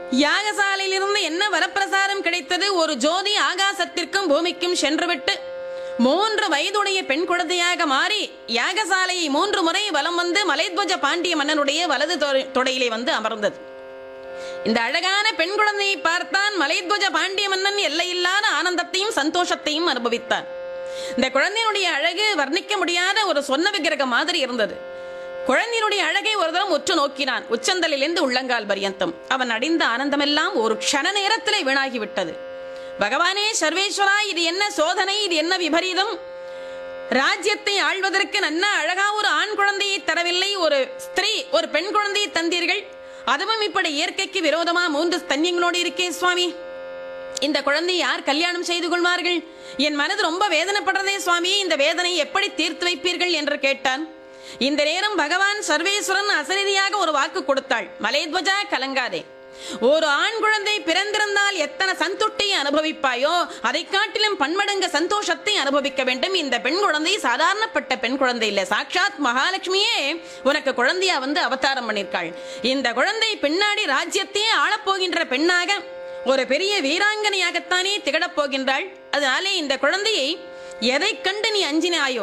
யாகசாலையிலிருந்து என்ன வரப்பிரசாதம் கிடைத்தது ஒரு ஜோதி ஆகாசத்திற்கும் பூமிக்கும் சென்றுவிட்டு மூன்று வயதுடைய பெண் குழந்தையாக மாறி யாகசாலையை மூன்று முறை வலம் வந்து மலைத்வஜ பாண்டிய மன்னனுடைய வலது தொ- தொடையிலே வந்து அமர்ந்தது இந்த அழகான பெண் குழந்தையை பார்த்தான் மலைத்வஜ பாண்டிய மன்னன் எல்லையில்லாத ஆனந்தத்தையும் சந்தோஷத்தையும் அனுபவித்தான் இந்த குழந்தையினுடைய அழகு வர்ணிக்க முடியாத ஒரு சொன்ன விக்கிரகம் மாதிரி இருந்தது குழந்தையினுடைய அழகை ஒரு தரம் உற்று நோக்கினான் உச்சந்தலிலிருந்து உள்ளங்கால் பரியந்தம் அவன் அடைந்த ஆனந்தமெல்லாம் ஒரு க்ஷண நேரத்திலே வீணாகிவிட்டது பகவானே சர்வேஸ்வரா இது என்ன சோதனை இது என்ன விபரீதம் ராஜ்யத்தை ஆள்வதற்கு நன்ன அழகா ஒரு ஆண் குழந்தையை தரவில்லை ஒரு ஸ்திரீ ஒரு பெண் குழந்தையை தந்தீர்கள் அதுவும் இப்படி இயற்கைக்கு விரோதமா மூன்று ஸ்தன்யங்களோடு இருக்கே சுவாமி இந்த குழந்தை யார் கல்யாணம் செய்து கொள்வார்கள் என் மனது ரொம்ப வேதனைப்படுறதே சுவாமி இந்த வேதனை எப்படி தீர்த்து வைப்பீர்கள் என்று கேட்டான் இந்த நேரம் பகவான் சர்வேஸ்வரன் அசரீதியாக ஒரு வாக்கு கொடுத்தாள் மலைத்வஜா கலங்காதே ஒரு ஆண் குழந்தை பிறந்திருந்தால் எத்தனை சந்துட்டியை அனுபவிப்பாயோ அதை காட்டிலும் பன்மடங்கு சந்தோஷத்தை அனுபவிக்க வேண்டும் இந்த பெண் குழந்தை சாதாரணப்பட்ட பெண் குழந்தை இல்ல சாட்சாத் மகாலட்சுமியே உனக்கு குழந்தையா வந்து அவதாரம் பண்ணிருக்காள் இந்த குழந்தை பின்னாடி ராஜ்யத்தையே ஆளப்போகின்ற பெண்ணாக ஒரு பெரிய வீராங்கனையாகத்தானே திகழப் போகின்றாள் அதனாலே இந்த குழந்தையை எதை கண்டு நீ அஞ்சினாயோ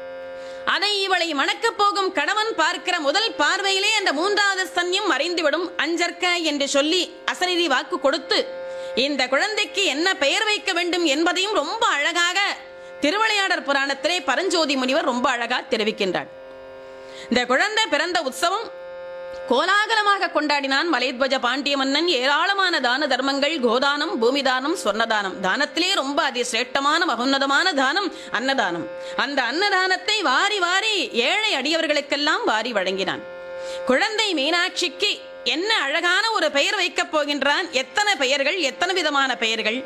அதை இவளை மணக்கப் போகும் கணவன் பார்க்கிற முதல் பார்வையிலே அந்த மூன்றாவது ஸ்தன்யம் மறைந்துவிடும் அஞ்சற்க என்று சொல்லி அசரீரி வாக்கு கொடுத்து இந்த குழந்தைக்கு என்ன பெயர் வைக்க வேண்டும் என்பதையும் ரொம்ப அழகாக திருவிளையாடற் புராணத்திலே பரஞ்சோதி முனிவர் ரொம்ப அழகா தெரிவிக்கின்றார் இந்த குழந்தை பிறந்த உற்சவம் கோலாகலமாக கொண்டாடினான் மலைத்வஜ பாண்டிய மன்னன் ஏராளமான தான தர்மங்கள் கோதானம் பூமிதானம் சொர்ணதானம் தானத்திலே ரொம்ப அதி சிரேஷ்டமான மகோன்னதமான தானம் அன்னதானம் அந்த அன்னதானத்தை வாரி வாரி ஏழை அடியவர்களுக்கெல்லாம் வாரி வழங்கினான் குழந்தை மீனாட்சிக்கு என்ன அழகான ஒரு பெயர் வைக்கப் போகின்றான் எத்தனை பெயர்கள் எத்தனை விதமான பெயர்கள்